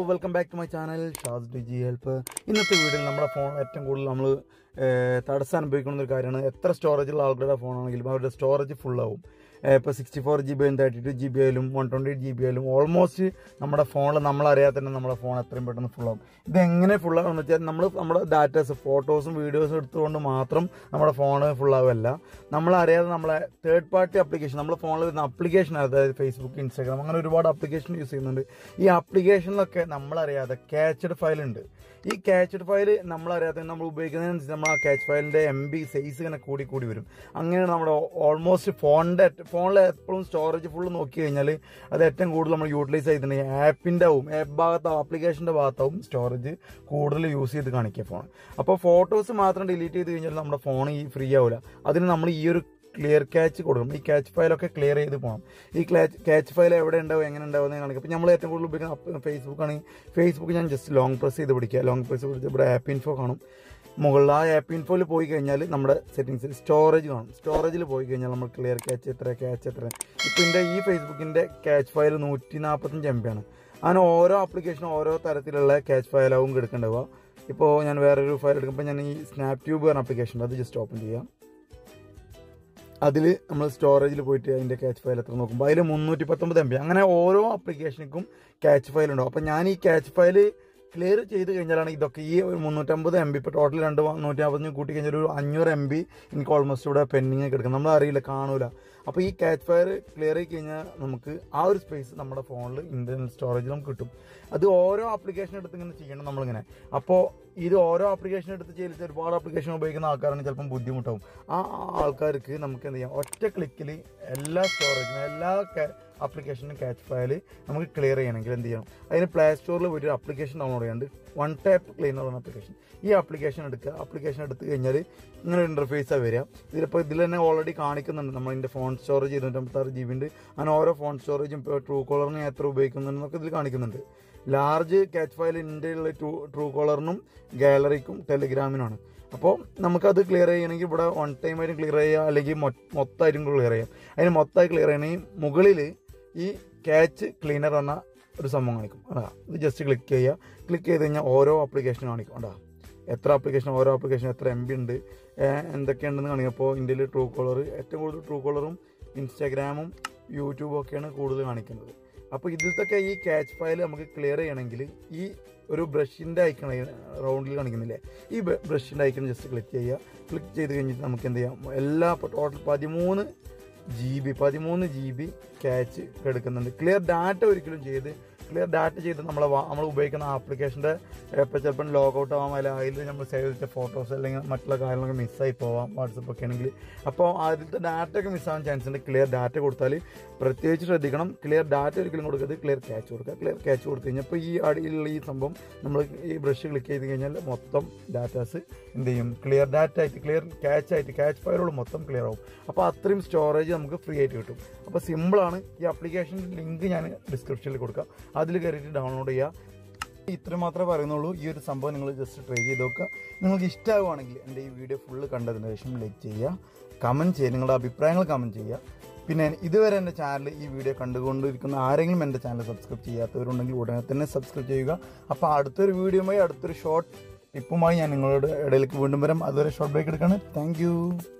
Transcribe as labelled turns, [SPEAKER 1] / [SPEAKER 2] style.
[SPEAKER 1] welcome back to my channel ഷാസ് D G help ഇന്നത്തെ വീഡിയോയിൽ നമ്മുടെ ഫോൺ ഏറ്റവും കൂടുതൽ നമ്മൾ തടസ്സം അനുഭവിക്കുന്ന ഒരു കാര്യമാണ് എത്ര സ്റ്റോറേജുള്ള ആൾക്കാരുടെ ഫോണാണെങ്കിലും അവരുടെ സ്റ്റോറേജ് ഫുള്ളാവും ഇപ്പോൾ സിക്സ്റ്റി ഫോർ ജി ബി ആയാലും തേർട്ടി ടു ജി ബി ആയാലും one twenty eight G B ആയാലും ഓൾമോസ്റ്റ് നമ്മുടെ ഫോണിൽ നമ്മളറിയാതെ തന്നെ നമ്മുടെ ഫോൺ എത്രയും പെട്ടെന്ന് ഫുള്ളാവും ഇത് എങ്ങനെ ഫുള്ളാവുമെന്ന് വെച്ചാൽ നമ്മൾ നമ്മുടെ ഡാറ്റാസ് ഫോട്ടോസും വീഡിയോസും എടുത്തുകൊണ്ട് മാത്രം നമ്മുടെ ഫോൺ ഫുള്ളാവല്ല നമ്മളറിയാതെ നമ്മളെ തേർഡ് പാർട്ടി ആപ്ലിക്കേഷൻ നമ്മുടെ ഫോണിൽ വരുന്ന ആപ്ലിക്കേഷൻ അതായത് ഫേസ്ബുക്ക് ഇൻസ്റ്റാഗ്രാം അങ്ങനെ ഒരുപാട് ആപ്ലിക്കേഷൻ യൂസ് ചെയ്യുന്നുണ്ട് ഈ ആപ്ലിക്കേഷനിലൊക്കെ നമ്മളറിയാതെ ക്യാച്ചഡ് ഫയൽ ഉണ്ട് ഈ ക്യാച്ചഡ് ഫയൽ നമ്മളറിയാതെ നമ്മൾ ഉപയോഗിക്കുന്നതിനനുസരിച്ച് നമ്മൾ ആ ക്യാച്ച് ഫയലിന്റെ എം ബി സൈസ് ഇങ്ങനെ കൂടി കൂടി വരും അങ്ങനെയാണ് നമ്മുടെ ഓൾമോസ്റ്റ് ഫോണിന്റെ ഫോണിൽ എപ്പോഴും സ്റ്റോറേജ് ഫുള്ള് നോക്കി കഴിഞ്ഞാൽ അത് ഏറ്റവും കൂടുതൽ നമ്മൾ യൂട്ടിലൈസ് ചെയ്തിട്ടുണ്ടെങ്കിൽ ആപ്പിന്റെ ആവും ആപ്പ് ഭാഗത്താവും ആപ്ലിക്കേഷന്റെ ഭാഗത്താവും സ്റ്റോറേജ് കൂടുതൽ യൂസ് ചെയ്ത് കാണിക്കുക ഫോൺ അപ്പോൾ ഫോട്ടോസ് മാത്രം ഡിലീറ്റ് ചെയ്ത് കഴിഞ്ഞാൽ നമ്മുടെ ഫോൺ ഈ ഫ്രീ ആവില്ല അതിന് നമ്മൾ ഈ ഒരു ക്ലിയർ ക്യാച്ച് കൊടുക്കണം ഈ ക്യാച്ച് ഫയലൊക്കെ ക്ലിയർ ചെയ്ത് പോകണം ഈ ക്ലാച്ച് ക്യാച്ച് ഫയൽ എവിടെ ഉണ്ടാവും എങ്ങനെ ഉണ്ടാവും എന്ന് കാണിക്കും അപ്പോൾ നമ്മൾ ഏറ്റവും കൂടുതൽ ഉപയോഗിക്കുന്ന ഫേസ്ബുക്ക് ആണെങ്കിൽ ഫേസ്ബുക്ക് ഞാൻ ജസ്റ്റ് ലോങ് പ്രസ് ചെയ്ത് പിടിക്കുക ലോങ് പ്രസ് പിടിച്ച് ഇവിടെ ആപ്പ് ഇൻഫോ കാണും മുകളിൽ ആ ആപ്പ് ഇൻഫോയിൽ പോയി കഴിഞ്ഞാൽ നമ്മുടെ സെറ്റിങ്സിൽ സ്റ്റോറേജ് കാണും സ്റ്റോറേജിൽ പോയി കഴിഞ്ഞാൽ നമ്മൾ ക്ലിയർ ക്യാച്ച് എത്ര ക്യാച്ച് എത്ര ഇപ്പോൾ എൻ്റെ ഈ ഫേസ്ബുക്കിൻ്റെ ക്യാച്ച് ഫയൽ നൂറ്റി നാൽപ്പത്തഞ്ച് എം ബി ആണ് അങ്ങനെ ഓരോ ആപ്ലിക്കേഷനും ഓരോ തരത്തിലുള്ള ക്യാച്ച് ഫയലാവും എടുക്കേണ്ടവ ഇപ്പോൾ ഞാൻ വേറൊരു ഫയൽ എടുക്കുമ്പോൾ ഞാൻ ഈ സ്നാപ് ട്യൂബ് പറഞ്ഞ ആപ്ലിക്കേഷൻ ഉണ്ട് അത് ജസ്റ്റ് ഓപ്പൺ ചെയ്യാം അതിൽ നമ്മൾ സ്റ്റോറേജിൽ പോയിട്ട് അതിൻ്റെ ക്യാച്ച് ഫയൽ എത്ര നോക്കുമ്പോൾ അതിൽ മുന്നൂറ്റി പത്തൊമ്പത് എം ബി അങ്ങനെ ഓരോ ആപ്ലിക്കേഷനിക്കും ക്യാച്ച് ഫയൽ ഉണ്ടാവും അപ്പം ഞാൻ ഈ ക്യാച്ച് ഫയൽ ക്ലിയർ ചെയ്ത് കഴിഞ്ഞാലാണ് ഇതൊക്കെ ഈ ഒരു മുന്നൂറ്റമ്പത് എം ബി ഇപ്പോൾ ടോട്ടൽ രണ്ട് നൂറ്റി അമ്പത്തഞ്ച് കൂട്ടി കഴിഞ്ഞാൽ ഒരു അഞ്ഞൂറ് എം ബി എനിക്ക് ഓൾമോസ്റ്റ് ഇവിടെ പെൻഡിങ് ഒക്കെ എടുക്കണം നമ്മൾ അറിയില്ല കാണൂല അപ്പോൾ ഈ ക്യാച്ച് ഫയർ ക്ലിയർ ചെയ്ത് കഴിഞ്ഞാൽ നമുക്ക് ആ ഒരു സ്പേസ് നമ്മുടെ ഫോണിൽ ഇന്റർണൽ സ്റ്റോറേജിൽ നമുക്ക് കിട്ടും അത് ഓരോ ആപ്ലിക്കേഷൻ എടുത്ത് ഇങ്ങനെ ചെയ്യണം നമ്മളിങ്ങനെ അപ്പോൾ ഇത് ഓരോ ആപ്ലിക്കേഷൻ എടുത്ത് ചെയ്തിട്ട് ഒരുപാട് ആപ്ലിക്കേഷൻ ഉപയോഗിക്കുന്ന ആൾക്കാരാണ് ചിലപ്പം ബുദ്ധിമുട്ടാവും ആ ആൾക്കാർക്ക് നമുക്ക് എന്ത് ചെയ്യാം ഒറ്റ ക്ലിക്കിൽ എല്ലാ സ്റ്റോറേജിനും എല്ലാ ആപ്ലിക്കേഷനും ക്യാച്ച് ഫയൽ നമുക്ക് ക്ലിയർ ചെയ്യണമെങ്കിൽ എന്ത് ചെയ്യണം അതിന് പ്ലേ സ്റ്റോറിൽ പോയിട്ട് ആപ്ലിക്കേഷൻ ഡൗൺലോഡ് ചെയ്യാണ്ട് വൺ ടാപ്പ് ക്ലീനർ എന്ന ആപ്ലിക്കേഷൻ ഈ ആപ്ലിക്കേഷൻ എടുക്കുക ആപ്ലിക്കേഷൻ എടുത്ത് കഴിഞ്ഞാൽ ഇങ്ങനെ ഒരു ഇൻ്റർഫേസാണ് വരിക ഇതിലിപ്പോൾ ഇതിൽ തന്നെ ഓൾറെഡി കാണിക്കുന്നുണ്ട് നമ്മൾ ഇതിൻ്റെ ഫോൺ സ്റ്റോറേജ് ഇരുന്നൂറ്റമ്പത്താറ് ജി ബി ഉണ്ട് അങ്ങനെ ഓരോ ഫോൺ സ്റ്റോറേജും ഇപ്പോൾ ട്രൂ കോളറിന് എത്ര ഉപയോഗിക്കുന്നുണ്ടെന്നൊക്കെ ഇതിൽ കാണിക്കുന്നുണ്ട് ലാർജ് ക്യാച്ച് ഫയൽ ഇന്ത്യയിലുള്ള ട്രൂ ട്രൂ കോളറിനും ഗാലറിക്കും ടെലിഗ്രാമിനാണ് അപ്പോൾ നമുക്കത് ക്ലിയർ ചെയ്യണമെങ്കിൽ ഇവിടെ വൺ ടൈം ആയിട്ടും ക്ലിയർ ചെയ്യുക അല്ലെങ്കിൽ മൊത്തമായിട്ടും ക്ലിയർ ചെയ്യാം അതിന് മൊത്തമായി ക്ലിയർ ചെയ്യണമെങ്കിൽ മുകളിൽ ഈ ക്യാച്ച് ക്ലീനർ എന്ന ഒരു സംഭവം കാണിക്കും അതാ ഇത് ജസ്റ്റ് ക്ലിക്ക് ചെയ്യുക ക്ലിക്ക് ചെയ്ത് കഴിഞ്ഞാൽ ഓരോ ആപ്ലിക്കേഷൻ കാണിക്കും അതാ എത്ര ആപ്ലിക്കേഷൻ ഓരോ ആപ്ലിക്കേഷൻ എത്ര എം ബി ഉണ്ട് എന്തൊക്കെയുണ്ടെന്ന് കാണിക്കും അപ്പോൾ ഇന്ത്യയിൽ ട്രൂ കോളർ ഏറ്റവും കൂടുതൽ ട്രൂ കോളറും ഇൻസ്റ്റാഗ്രാമും യൂട്യൂബും ഒക്കെയാണ് കൂടുതൽ കാണിക്കുന്നത് അപ്പോൾ ഇതിലത്തൊക്കെ ഈ ക്യാച്ച് ഫയൽ നമുക്ക് ക്ലിയർ ചെയ്യണമെങ്കിൽ ഈ ഒരു ബ്രഷിൻ്റെ ഐക്കൺ റൗണ്ടിൽ കാണിക്കുന്നില്ലേ ഈ ബ്രഷിൻ്റെ ഐക്കൺ ജസ്റ്റ് ക്ലിക്ക് ചെയ്യുക ക്ലിക്ക് ചെയ്ത് കഴിഞ്ഞിട്ട് നമുക്ക് എന്ത് ചെയ്യാം എല്ലാ ടോട്ടൽ പതിമൂന്ന് ജി ബി പതിമൂന്ന് ജി ബി ക്യാച്ച് എടുക്കുന്നുണ്ട് ക്ലിയർ ഡാറ്റ ഒരിക്കലും ചെയ്ത് ക്ലിയർ ഡാറ്റ ചെയ്ത് നമ്മൾ നമ്മൾ ഉപയോഗിക്കുന്ന ആപ്ലിക്കേഷൻ്റെ ഇപ്പോൾ ചിലപ്പം ലോഗ് ഔട്ട് ആവാം അല്ലെങ്കിൽ അതിൽ നമ്മൾ സേവ് ചെയ്ത ഫോട്ടോസ് അല്ലെങ്കിൽ മറ്റുള്ള കാര്യങ്ങളൊക്കെ മിസ്സായി പോവാം വാട്സപ്പ് ഒക്കെ ആണെങ്കിൽ അപ്പോൾ അതിലത്തെ ഡാറ്റ ഒക്കെ മിസ്സാവാൻ ചാൻസ് ഉണ്ട് ക്ലിയർ ഡാറ്റ കൊടുത്താൽ പ്രത്യേകിച്ച് ശ്രദ്ധിക്കണം ക്ലിയർ ഡാറ്റ ഒരിക്കലും കൊടുക്കരുത് ക്ലിയർ ക്യാച്ച് കൊടുക്കുക ക്ലിയർ ക്യാച്ച് കൊടുത്തു കഴിഞ്ഞാൽ ഇപ്പോൾ ഈ അടിയിലുള്ള ഈ സംഭവം നമ്മൾ ഈ ബ്രഷ് ക്ലിക്ക് ചെയ്ത് കഴിഞ്ഞാൽ മൊത്തം ഡാറ്റാസ് എന്ത് ചെയ്യും ക്ലിയർ ഡാറ്റ ആയിട്ട് ക്ലിയർ ക്യാച്ച് ആയിട്ട് ക്യാച്ച് ഫയലുകൾ മൊത്തം ക്ലിയർ ആവും അപ്പോൾ അത്രയും സ്റ്റോറേജ് നമുക്ക് ഫ്രീ ആയിട്ട് കിട്ടും അപ്പോൾ സിമ്പിളാണ് ഈ ആപ്ലിക്കേഷൻ ലിങ്ക് ഞാൻ ഡിസ്ക്രിപ്ഷനിൽ കൊടുക്കാം അതിൽ കയറിയിട്ട് ഡൗൺലോഡ് ചെയ്യുക ഇത്ര മാത്രമേ പറയുന്നുള്ളൂ ഈ ഒരു സംഭവം നിങ്ങൾ ജസ്റ്റ് ട്രൈ ചെയ്ത് നോക്കുക നിങ്ങൾക്ക് ഇഷ്ടമാവുകയാണെങ്കിൽ എൻ്റെ ഈ വീഡിയോ ഫുള്ള് കണ്ടതിന് ശേഷം ലൈക്ക് ചെയ്യുക കമൻറ്റ് ചെയ്യുക നിങ്ങളുടെ അഭിപ്രായങ്ങൾ കമൻറ്റ് ചെയ്യുക പിന്നെ ഇതുവരെ എൻ്റെ ചാനൽ ഈ വീഡിയോ കണ്ടുകൊണ്ടിരിക്കുന്ന ആരെങ്കിലും എൻ്റെ ചാനൽ സബ്സ്ക്രൈബ് ചെയ്യാത്തവരുണ്ടെങ്കിൽ ഉടനെ തന്നെ സബ്സ്ക്രൈബ് ചെയ്യുക അപ്പോൾ അടുത്തൊരു വീഡിയോയുമായി അടുത്തൊരു ഷോർട്ട് ടിപ്പുമായി ഞാൻ നിങ്ങളുടെ ഇടയിലേക്ക് വീണ്ടും വരാം അതുവരെ ഷോർട്ട് ബ്രേക്ക് എടുക്കുകയാണ് താങ്ക്